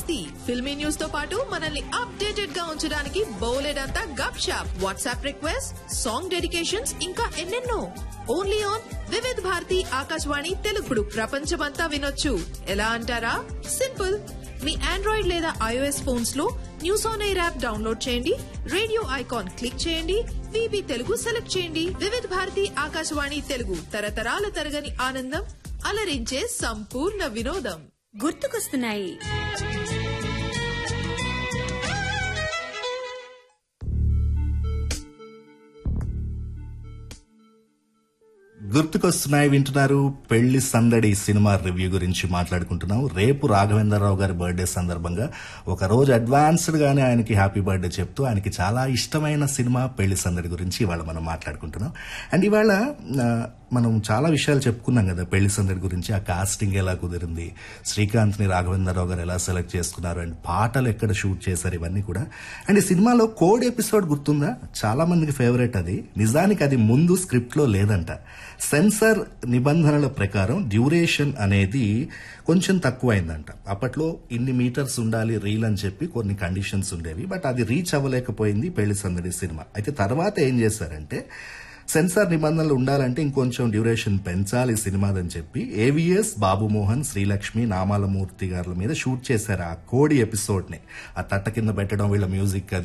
మస్తీ ఫిల్మీ న్యూస్ తో పాటు మనల్ని అప్డేటెడ్ గా ఉంచడానికి బోలెడంతా gup shup WhatsApp request song dedications ఇంకా ఎన్నెన్నో ఓన్లీ ఆన్ వివిధ్ భారతి ఆకాశవాణి తెలుగుడు ప్రపంచమంతా వినొచ్చు ఎలా అంటారా సింపుల్ మీ ఆండ్రాయిడ్ లేదా ఐఓఎస్ ఫోన్స్ లో news on air app download చేయండి రేడియో ఐకాన్ క్లిక్ చేయండి విబి తెలుగు సెలెక్ట్ చేయండి వివిధ భారతి ఆకాశవాణి తెలుగు తరతరాల తరగని ఆనందం అలరించే సంపూర్ణ వినోదం గుర్తుకొస్తున్నాయి గుర్తుకొస్తున్నాయి వింటున్నారు పెళ్లి సందడి సినిమా రివ్యూ గురించి మాట్లాడుకుంటున్నాం రేపు రాఘవేంద్రరావు గారి బర్త్డే సందర్భంగా ఒక రోజు అడ్వాన్స్డ్ గానే ఆయనకి హ్యాపీ బర్త్డే చెప్తూ ఆయనకి చాలా ఇష్టమైన సినిమా పెళ్లి సందడి గురించి ఇవాళ మనం మాట్లాడుకుంటున్నాం అండ్ ఇవాళ ఆ, మనం చాలా విషయాలు చెప్పుకున్నాం కదా పెళ్లి సందడి గురించి ఆ కాస్టింగ్ ఎలా కుదిరింది శ్రీకాంత్ ని రాఘవేంద్రరావు గారు ఎలా సెలెక్ట్ చేసుకున్నారు అండ్ పాటలు ఎక్కడ షూట్ చేశారు ఇవన్నీ కూడా అండ్ ఈ సినిమాలో కోడ్ ఎపిసోడ్ గుర్తుందా చాలా మందికి ఫేవరెట్ అది నిజానికి అది ముందు స్క్రిప్ట్ లో లేదంట సెన్సార్ నిబంధనల ప్రకారం డ్యూరేషన్ అనేది కొంచెం తక్కువైందంట అప్పట్లో ఇన్ని మీటర్స్ ఉండాలి రీల్ అని చెప్పి కొన్ని కండిషన్స్ ఉండేవి బట్ అది రీచ్ అవ్వలేకపోయింది పెళ్లి సందడి సినిమా అయితే తర్వాత ఏం చేశారంటే సెన్సార్ నిబంధనలు ఉండాలంటే ఇంకొంచెం డ్యూరేషన్ పెంచాలి సినిమాదని చెప్పి ఏవిఎస్ బాబుమోహన్ శ్రీలక్ష్మి నామాలమూర్తి గారి మీద షూట్ చేశారు ఆ కోడి ఎపిసోడ్ ని ఆ తట్ట కింద పెట్టడం వీళ్ళ మ్యూజిక్ అది